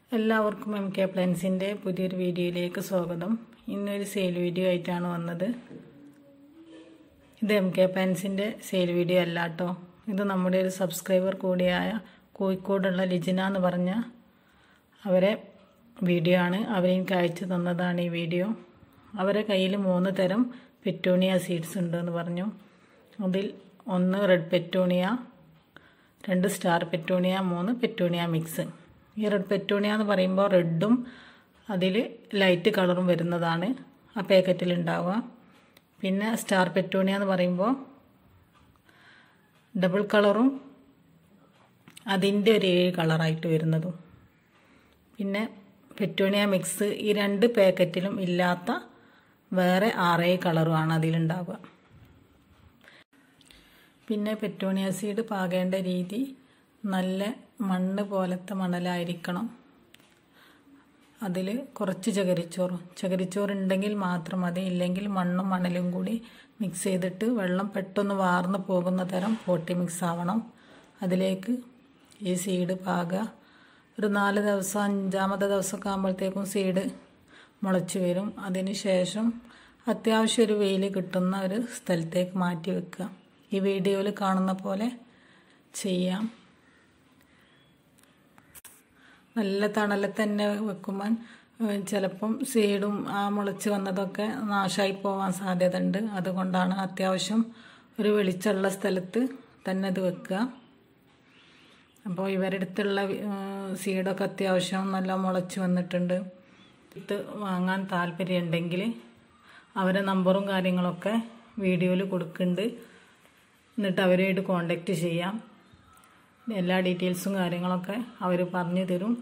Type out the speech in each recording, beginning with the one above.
എല്ലാവർക്കും M K പ്ലൻസിൻ്റെ പുതിയൊരു വീഡിയോയിലേക്ക് സ്വാഗതം ഇന്നൊരു സെയിൽ വീഡിയോ ആയിട്ടാണ് വന്നത് ഇത് എം കെ പ്ലൻസിൻ്റെ സെയിൽ വീഡിയോ അല്ല കേട്ടോ ഇത് നമ്മുടെ ഒരു സബ്സ്ക്രൈബർ കൂടിയായ കോഴിക്കോടുള്ള ലിജിന എന്ന് പറഞ്ഞ അവരെ വീഡിയോ ആണ് അവരെനിക്ക് അയച്ചു തന്നതാണ് ഈ വീഡിയോ അവരെ കയ്യിൽ മൂന്ന് തരം പെറ്റൂണിയ സീഡ്സ് ഉണ്ടെന്ന് പറഞ്ഞു അതിൽ ഒന്ന് റെഡ് പെറ്റൂണിയ രണ്ട് സ്റ്റാർ പെറ്റൂണിയ മൂന്ന് പെറ്റൂണിയ മിക്സ് ഈ റെഡ് പെറ്റൂണിയ എന്ന് പറയുമ്പോൾ റെഡും അതിൽ ലൈറ്റ് കളറും വരുന്നതാണ് ആ പാക്കറ്റിൽ ഉണ്ടാവുക പിന്നെ സ്റ്റാർ പെറ്റൂണിയ എന്ന് പറയുമ്പോൾ ഡബിൾ കളറും അതിൻ്റെ ഒരു ഏഴ് കളറായിട്ട് വരുന്നതും പിന്നെ പെറ്റൂണിയ മിക്സ് ഈ രണ്ട് പാക്കറ്റിലും ഇല്ലാത്ത വേറെ ആറേഴ് കളറുമാണ് അതിലുണ്ടാവുക പിന്നെ പെറ്റോണിയ സീഡ് പാകേണ്ട രീതി നല്ല മണ്ണ് പോലത്തെ മണലായിരിക്കണം അതിൽ കുറച്ച് ചകിരിച്ചോറ് ചകിരിച്ചോറ് ഉണ്ടെങ്കിൽ മാത്രം മതി ഇല്ലെങ്കിൽ മണ്ണും മണലും കൂടി മിക്സ് ചെയ്തിട്ട് വെള്ളം പെട്ടെന്ന് വാർന്ന് പോകുന്ന തരം പോട്ടി മിക്സ് ആവണം അതിലേക്ക് ഈ സീഡ് പാകുക ഒരു നാല് ദിവസം അഞ്ചാമത്തെ ദിവസമൊക്കെ ആകുമ്പോഴത്തേക്കും സീഡ് മുളച്ച് വരും അതിന് ശേഷം അത്യാവശ്യം ഒരു വെയിൽ കിട്ടുന്ന ഒരു സ്ഥലത്തേക്ക് മാറ്റി വെക്കുക ഈ വീഡിയോയിൽ കാണുന്ന പോലെ ചെയ്യാം നല്ല തണലിൽ തന്നെ വെക്കുമ്പോൾ ചിലപ്പം സീഡും ആ മുളച്ച് വന്നതൊക്കെ നാശമായി പോകാൻ സാധ്യത ഉണ്ട് അതുകൊണ്ടാണ് അത്യാവശ്യം ഒരു വെളിച്ചമുള്ള സ്ഥലത്ത് തന്നെ അത് വെക്കുക അപ്പോൾ ഇവരടുത്തുള്ള സീഡൊക്കെ അത്യാവശ്യം നല്ല മുളച്ച് വന്നിട്ടുണ്ട് ഇത് വാങ്ങാൻ താല്പര്യമുണ്ടെങ്കിൽ അവരെ നമ്പറും കാര്യങ്ങളൊക്കെ വീഡിയോയിൽ കൊടുക്കുന്നുണ്ട് എന്നിട്ട് അവരുമായിട്ട് കോണ്ടാക്റ്റ് ചെയ്യാം എല്ലാ ഡീറ്റെയിൽസും കാര്യങ്ങളൊക്കെ അവർ പറഞ്ഞു തരും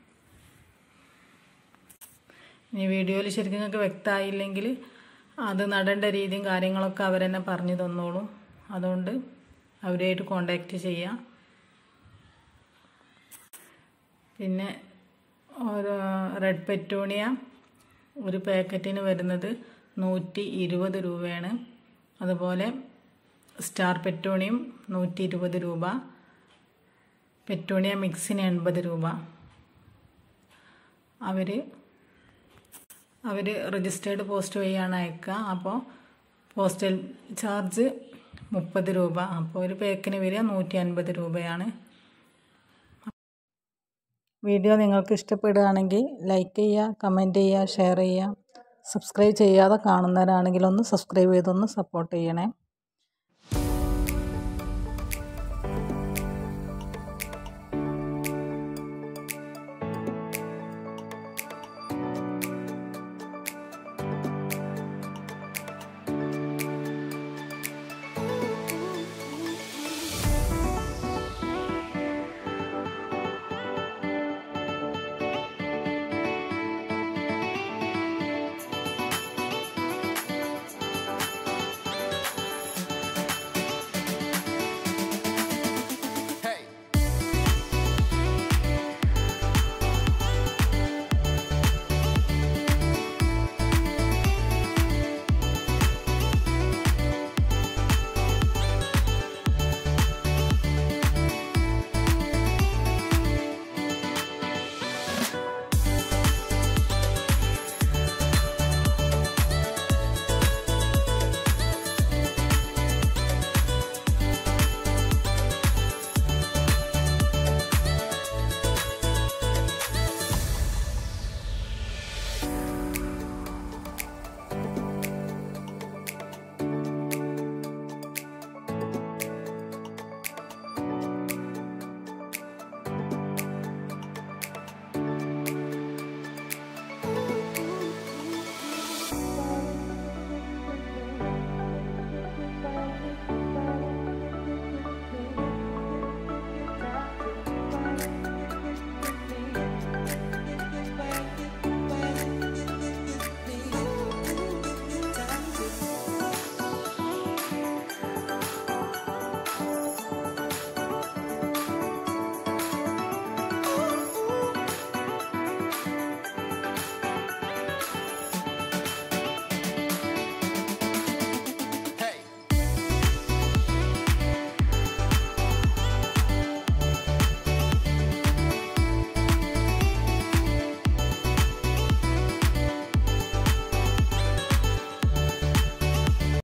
ഇനി വീഡിയോയിൽ ശരിക്കും നിങ്ങൾക്ക് വ്യക്തമായില്ലെങ്കിൽ അത് നടേണ്ട രീതിയും കാര്യങ്ങളൊക്കെ അവരെന്നെ പറഞ്ഞു തന്നോളും അതുകൊണ്ട് അവരുമായിട്ട് കോണ്ടാക്റ്റ് ചെയ്യാം പിന്നെ ഒരു റെഡ് പെറ്റൂണിയ ഒരു പാക്കറ്റിന് വരുന്നത് നൂറ്റി ഇരുപത് രൂപയാണ് അതുപോലെ സ്റ്റാർ പെറ്റോണിയം നൂറ്റി ഇരുപത് രൂപ പെറ്റോണിയ മിക്സിന് എൺപത് രൂപ അവർ അവർ രജിസ്റ്റേർഡ് പോസ്റ്റ് വഴിയാണ് അയക്കുക അപ്പോൾ പോസ്റ്റൽ ചാർജ് മുപ്പത് രൂപ അപ്പോൾ ഒരു പാക്കിന് വരിക നൂറ്റി അൻപത് രൂപയാണ് വീഡിയോ നിങ്ങൾക്ക് ഇഷ്ടപ്പെടുകയാണെങ്കിൽ ലൈക്ക് ചെയ്യുക കമൻറ്റ് ചെയ്യുക ഷെയർ ചെയ്യുക സബ്സ്ക്രൈബ് ചെയ്യാതെ കാണുന്നവരാണെങ്കിൽ ഒന്ന് സബ്സ്ക്രൈബ് ചെയ്തൊന്ന് സപ്പോർട്ട് ചെയ്യണേ